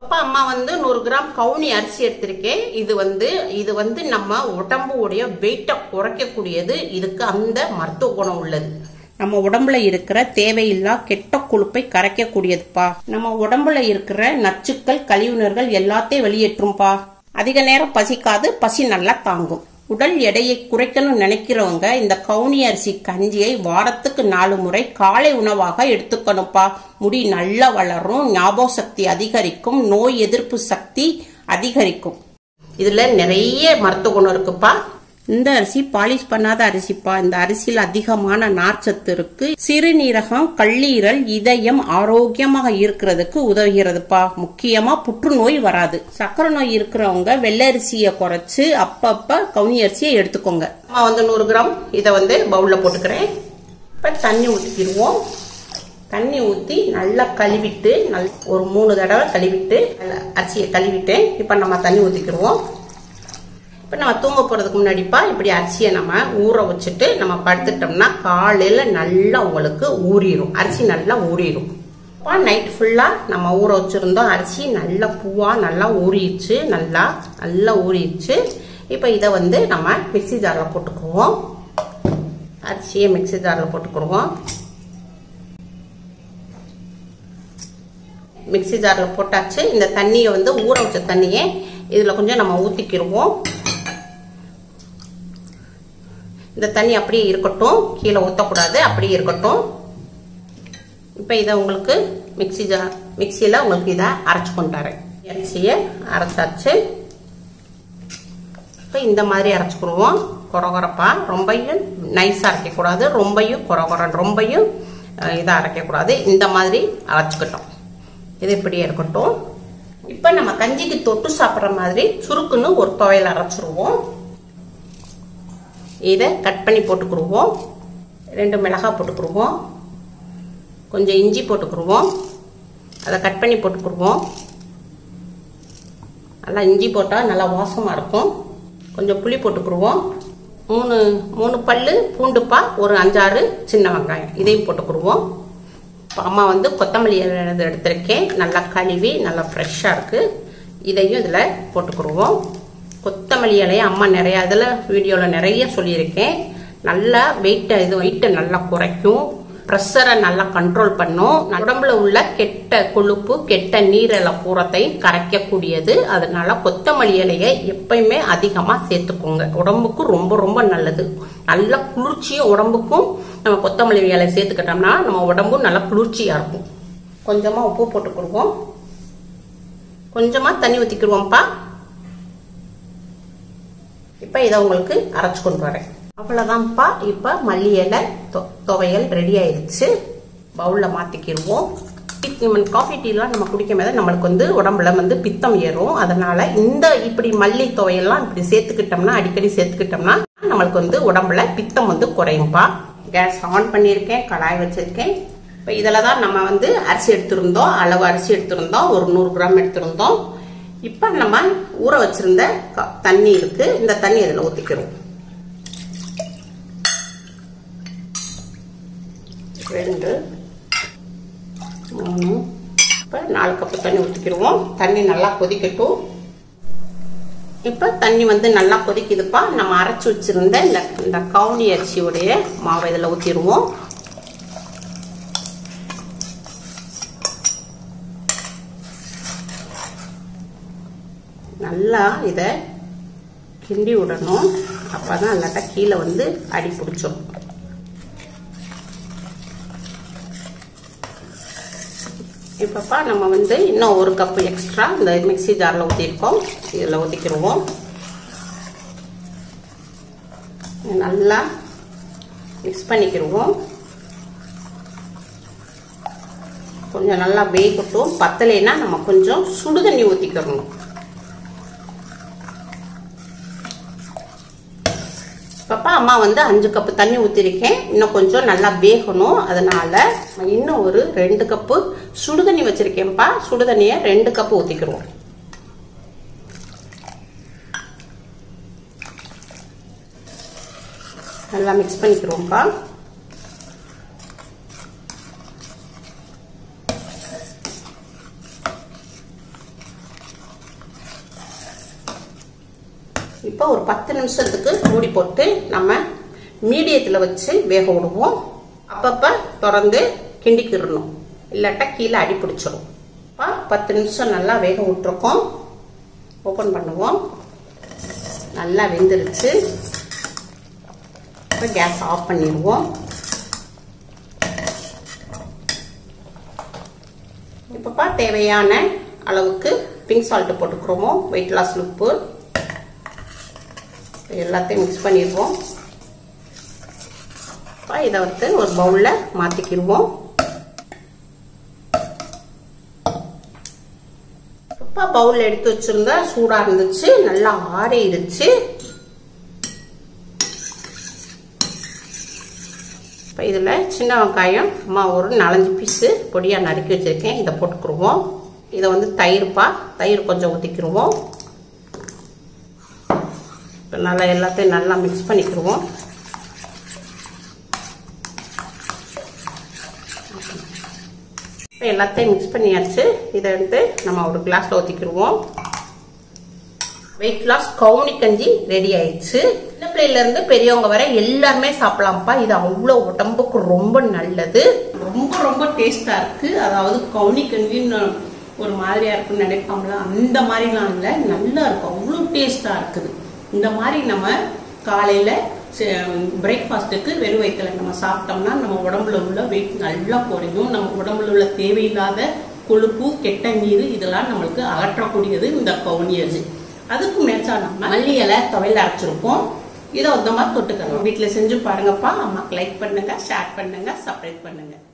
அப்பா அம்மா வந்து நூறு கிராம் கவுனி அரிசி எடுத்திருக்கேன் இது வந்து இது வந்து நம்ம உடம்புடைய வெயிட்டை குறைக்கக்கூடியது இதுக்கு அந்த மருத்துவ குணம் உள்ளது நம்ம உடம்புல இருக்கிற தேவையில்லா கெட்ட கொழுப்பை கரைக்கக்கூடியதுப்பா நம்ம உடம்புல இருக்கிற நச்சுக்கள் கழிவுணர்கள் எல்லாத்தையும் வெளியேற்றும்பா அதிக நேரம் பசிக்காது பசி நல்லா தாங்கும் உடல் எடையை குறைக்கணும்னு நினைக்கிறவங்க இந்த கவுனி அரிசி கஞ்சியை வாரத்துக்கு நாலு முறை காலை உணவாக எடுத்துக்கணும்ப்பா முடி நல்லா வளரும் ஞாபக சக்தி அதிகரிக்கும் நோய் எதிர்ப்பு சக்தி அதிகரிக்கும் இதுல நிறைய மருத்துவ குணம் இருக்குப்பா இந்த அரிசி பாலிஷ் பண்ணாத அரிசிப்பா இந்த அரிசியில் அதிகமான நார்ச்சத்து இருக்கு சிறுநீரகம் கல்லீரல் இதயம் ஆரோக்கியமாக இருக்கிறதுக்கு உதவுகிறதுப்பா முக்கியமா புற்றுநோய் வராது சக்கரை நோய் இருக்கிறவங்க வெள்ளை அரிசியை குறைச்சு அப்பப்ப கவுனி அரிசியை எடுத்துக்கோங்க நான் வந்து நூறு கிராம் இதை வந்து பவுல்ல போட்டுக்கிறேன் இப்ப தண்ணி ஊற்றிக்கிடுவோம் தண்ணி ஊற்றி நல்லா கழுவிட்டு நல் ஒரு மூணு தடவை கழுவிட்டு நல்லா அரிசியை கழுவிட்டேன் இப்போ நம்ம தண்ணி ஊற்றிக்கிடுவோம் இப்போ நம்ம தூங்க போகிறதுக்கு முன்னாடிப்பா இப்படி அரிசியை நம்ம ஊற வச்சுட்டு நம்ம படுத்துட்டோம்னா காலையில் நல்லா உங்களுக்கு ஊறிடும் அரிசி நல்லா ஊறிடும் இப்போ நைட் ஃபுல்லாக நம்ம ஊற வச்சுருந்தோம் அரிசி நல்லா பூவாக நல்லா ஊறிடுச்சு நல்லா நல்லா ஊறிடுச்சு இப்போ இதை வந்து நம்ம மிக்சி ஜாரில் போட்டுக்குவோம் அரிசியை மிக்சி ஜாரில் போட்டுக்குருவோம் மிக்சி ஜாரில் போட்டாச்சு இந்த தண்ணியை வந்து ஊற வச்ச தண்ணியை இதில் கொஞ்சம் நம்ம ஊற்றிக்கிடுவோம் இந்த தண்ணி அப்படியே இருக்கட்டும் கீழே ஊற்றக்கூடாது அப்படியே இருக்கட்டும் இப்போ இதை உங்களுக்கு மிக்சி ஜா மிக்சியில் உங்களுக்கு இதை அரைச்சி கொண்டாரேன் அரிசியை அரைச்சாச்சு இப்போ இந்த மாதிரி அரைச்சிக்கிடுவோம் குறகுறப்பா ரொம்பையும் நைஸாக அரைக்கக்கூடாது ரொம்பையும் குறகுற ரொம்பையும் இதாக அரைக்கக்கூடாது இந்த மாதிரி அரைச்சிக்கிட்டோம் இது இப்படியே இருக்கட்டும் இப்போ நம்ம கஞ்சிக்கு தொட்டு சாப்பிட்ற மாதிரி சுருக்குன்னு ஒரு துவையல் அரைச்சிருவோம் இதை கட் பண்ணி போட்டுக்கிடுவோம் ரெண்டு மிளகாய் போட்டுக்கிடுவோம் கொஞ்சம் இஞ்சி போட்டுக்கிடுவோம் அதை கட் பண்ணி போட்டுக்கிடுவோம் நல்லா இஞ்சி போட்டால் நல்லா வாசமாக இருக்கும் கொஞ்சம் புளி போட்டுக்கிடுவோம் மூணு மூணு பல் பூண்டுப்பா ஒரு அஞ்சாறு சின்ன வெங்காயம் இதையும் போட்டுக்கிடுவோம் இப்போ அம்மா வந்து கொத்தமல்லி இலை எடுத்திருக்கேன் நல்லா கழுவி நல்லா ஃப்ரெஷ்ஷாக இருக்குது இதையும் இதில் போட்டுக்கிடுவோம் கொத்தமல்லி இலையை அம்மா நிறைய இதில் வீடியோவில் நிறைய சொல்லியிருக்கேன் நல்லா வெயிட்டை இது வெயிட்டை நல்லா குறைக்கும் ப்ரெஷரை நல்லா கண்ட்ரோல் பண்ணும் உடம்புல உள்ள கெட்ட கொழுப்பு கெட்ட நீரிழ பூரத்தையும் கரைக்கக்கூடியது அதனால கொத்தமல்லி இலையை எப்பயுமே அதிகமாக சேர்த்துக்கோங்க உடம்புக்கு ரொம்ப ரொம்ப நல்லது நல்ல குளிர்ச்சியும் உடம்புக்கும் நம்ம கொத்தமல்லி இலை சேர்த்துக்கிட்டோம்னா நம்ம உடம்பும் நல்லா குளிர்ச்சியாக இருக்கும் கொஞ்சமாக உப்பு போட்டுக்கிடுவோம் கொஞ்சமாக தண்ணி ஊற்றிக்கிடுவோம்ப்பா இப்போ இதை உங்களுக்கு அரைச்சு கொண்டு வரேன் அவ்வளோதான்ப்பா இப்போ மல்லி இலை துவையல் ரெடி ஆயிடுச்சு பவுலில் மாற்றிக்கிடுவோம் காஃபி டீலாம் நம்ம குடிக்கும் போது நம்மளுக்கு வந்து உடம்புல வந்து பித்தம் ஏறும் அதனால இந்த இப்படி மல்லி துவையெல்லாம் இப்படி சேர்த்துக்கிட்டோம்னா அடிக்கடி சேர்த்துக்கிட்டோம்னா நம்மளுக்கு வந்து உடம்புல பித்தம் வந்து குறையும்பா கேஸ் ஆன் பண்ணியிருக்கேன் கடாய் வச்சிருக்கேன் இப்போ இதில் தான் நம்ம வந்து அரிசி எடுத்திருந்தோம் அளவு அரிசி எடுத்திருந்தோம் ஒரு நூறு கிராம் எடுத்திருந்தோம் இப்போ நம்ம ஊற வச்சிருந்த தண்ணி இருக்கு இந்த தண்ணி இதில் ஊற்றிக்கிறோம் ரெண்டு மூணு இப்போ நாலு கப்பு தண்ணி ஊற்றிக்கிடுவோம் தண்ணி நல்லா கொதிக்கட்டும் இப்போ தண்ணி வந்து நல்லா கொதிக்குதுப்பா நம்ம அரைச்சி வச்சிருந்த இந்த இந்த கவுனி அரிசியுடைய மாவை இதில் ஊற்றிடுவோம் நல்லா இதை கிண்டி விடணும் அப்போ தான் இல்லாட்டா கீழே வந்து அடி பிடிச்சோம் இப்போப்பா நம்ம வந்து இன்னும் ஒரு கப்பு எக்ஸ்ட்ரா இந்த மிக்சி ஜாரில் ஊற்றிருக்கோம் இதில் ஊற்றிக்கிடுவோம் நல்லா மிக்ஸ் பண்ணிக்கிடுவோம் கொஞ்சம் நல்லா வேகட்டும் பத்தலைன்னா நம்ம கொஞ்சம் சுடுதண்ணி ஊற்றிக்கிறணும் பாப்பா அம்மா வந்து அஞ்சு கப்பு தண்ணி ஊற்றிருக்கேன் இன்னும் கொஞ்சம் நல்லா வேகணும் அதனால இன்னும் ஒரு ரெண்டு கப்பு சுடுதண்ணி வச்சிருக்கேன்ப்பா சுடுதண்ணியை ரெண்டு கப்பு ஊற்றிக்கிடுவோம் நல்லா மிக்ஸ் பண்ணிக்கிறோம்ப்பா இப்போ ஒரு பத்து நிமிஷத்துக்கு மூடி போட்டு நம்ம மீடியத்தில் வச்சு வேக விடுவோம் அப்பப்போ திறந்து கிண்டிக்கிடணும் இல்லாட்டா கீழே அடி பிடிச்சிடும் இப்போ பத்து நிமிஷம் நல்லா வேக விட்டுருக்கோம் ஓப்பன் பண்ணுவோம் நல்லா வெந்துருச்சு இப்போ கேஸ் ஆஃப் பண்ணிடுவோம் இப்போப்பா தேவையான அளவுக்கு பிங்க் சால்ட்டு போட்டுக்கிறோமோ வெயிட் லாஸ் உப்பு எல்லாத்தையும் மிக்ஸ் பண்ணிடுவோம் இப்போ இதை வந்து ஒரு பவுலில் மாற்றிக்கிடுவோம் இப்போ பவுல் எடுத்து வச்சிருந்தா சூடாக இருந்துச்சு நல்லா ஆறிடுச்சு இப்போ இதில் சின்ன வெங்காயம் சும்மா ஒரு நாலஞ்சு பீஸு பொடியாக நறுக்கி வச்சுருக்கேன் இதை போட்டுக்கிடுவோம் இதை வந்து தயிர்ப்பா தயிர் கொஞ்சம் ஊற்றிக்கிடுவோம் இப்போ நல்லா எல்லாத்தையும் நல்லா மிக்ஸ் பண்ணிக்கிடுவோம் இப்போ எல்லாத்தையும் மிக்ஸ் பண்ணியாச்சு இதை எடுத்து நம்ம ஒரு கிளாஸில் ஊற்றிக்கிடுவோம் வெயிட் லாஸ் கவுனி கஞ்சி ரெடி ஆயிடுச்சு சின்ன பிள்ளையில இருந்து பெரியவங்க வரை எல்லாருமே சாப்பிடலாம்ப்பா இது அவ்வளோ உடம்புக்கு ரொம்ப நல்லது ரொம்ப ரொம்ப டேஸ்டா இருக்கு அதாவது கவுனி கஞ்சின்னு ஒரு மாதிரியா இருக்குன்னு நினைப்பாங்களா அந்த மாதிரிலாம் இல்லை நல்லா இருக்கும் அவ்வளோ டேஸ்டா இருக்குது இந்த மாதிரி நம்ம காலையில பிரேக்ஃபாஸ்ட்டுக்கு வெறும் வயிற்றுல நம்ம சாப்பிட்டோம்னா நம்ம உடம்புல உள்ள வெயிட் நல்லா குறையும் நம்ம உடம்புல உள்ள தேவையில்லாத கொழுப்பு கெட்ட நீர் இதெல்லாம் நம்மளுக்கு அகற்றக்கூடியது இந்த கவுனி அரிசி அதுக்கு மேட்சா நம்ம மல்லி இலை துவையல் அரைச்சிருப்போம் இதை அந்த மாதிரி தொட்டுக்கலாம் வீட்டில் செஞ்சு பாருங்கப்பா அம்மாக்கு லைக் பண்ணுங்க ஷேர் பண்ணுங்க சப்ஸ்கிரைப் பண்ணுங்க